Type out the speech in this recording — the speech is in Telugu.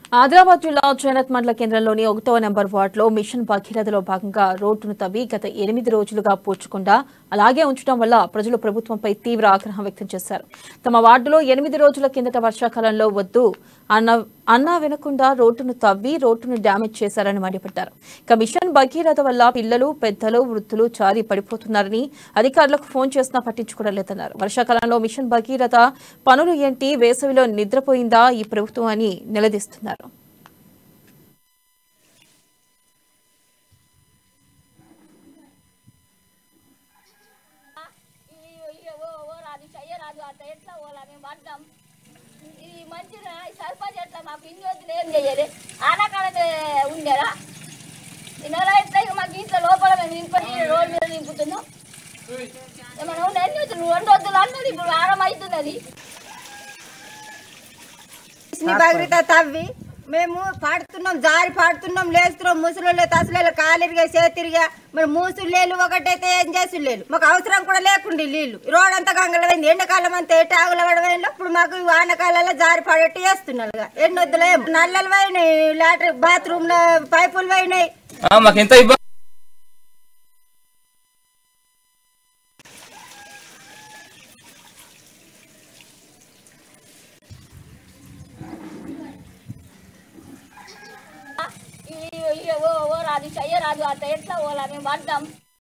ఆదిలాబాద్ జిల్లా చేనత్ మండల కేంద్రంలోని ఒకటవ నెంబర్ వార్డులో మిషన్ భగీరథలో భాగంగా రోడ్డును తవ్వి గత ఎనిమిది రోజులుగా పూడ్చకుండా అలాగే ఉంచడం వల్ల ప్రజలు ప్రభుత్వంపై తీవ్ర ఆగ్రహం వ్యక్తం చేశారు తమ వార్డులో ఎనిమిది రోజుల కిందట వర్షాకాలంలో వద్దు అన్న అన్నా వినకుండా రోడ్డును తవ్వి రోడ్డును డ్యామేజ్ చేశారని మండిపడ్డారు ఇక మిషన్ భగీరథ వల్ల పిల్లలు పెద్దలు వృద్ధులు చారి పడిపోతున్నారని అధికారులకు ఫోన్ చేసినా పట్టించుకోవడం లేదన్నారు వర్షాకాలంలో మిషన్ భగీరథ పనులు ఏంటి వేసవిలో నిద్రపోయిందా ఈ ప్రభుత్వం అని నిలదీస్తున్నారు ఈ ఈ ఓ ఓ రాదు చెయ్యరాదు అట్లా ఎట్లా ఓలా మేము పడ్డాం ఈ మంచిగా ఈ సర్పంచ్ ఎట్లా మాకు ఇన్ని వద్దులు ఏం చెయ్యదు ఆనకాడనే ఉండేదా ఈ నెల ఎట్లా ఇక మాకు ఇంట్లో లోపల మేము నింపని రోడ్డు మీద నింపుతున్నాం ఏమైనా ఉండే ఎన్ని వద్దులు రెండు వద్దులు అన్నది ఇప్పుడు ఆరం అవుతున్నది కృష్ణ భగీరథ తవ్వి మేము పాడుతున్నాం జారి పాడుతున్నాం లేస్తున్నాం ముసలు తసలేలు కాలిరిగా చేతిరిగా మరి మూసులు లేలు ఒకటైతే ఏం చేసులు లేలు మాకు అవసరం కూడా లేకుండి నీళ్లు రోడ్ అంతా గంగలమైంది ఎండాకాలం అంతా ఎటు ఆగుల పడమైందో ఇప్పుడు మాకు ఈ వానకాలంలో జారి పడేట్టు చేస్తున్నారు ఎన్ని వద్దులే నల్లలు పోయినాయి లాటరీ బాత్రూమ్ పైపులు పోయినాయి ఆ, మాకు ఎంత ఇబ్బంది ఈ ఈ ఓ ఓ రాదు చెయ్యరాదు అట్లా ఎట్లా ఓలా మేము పడ్డాం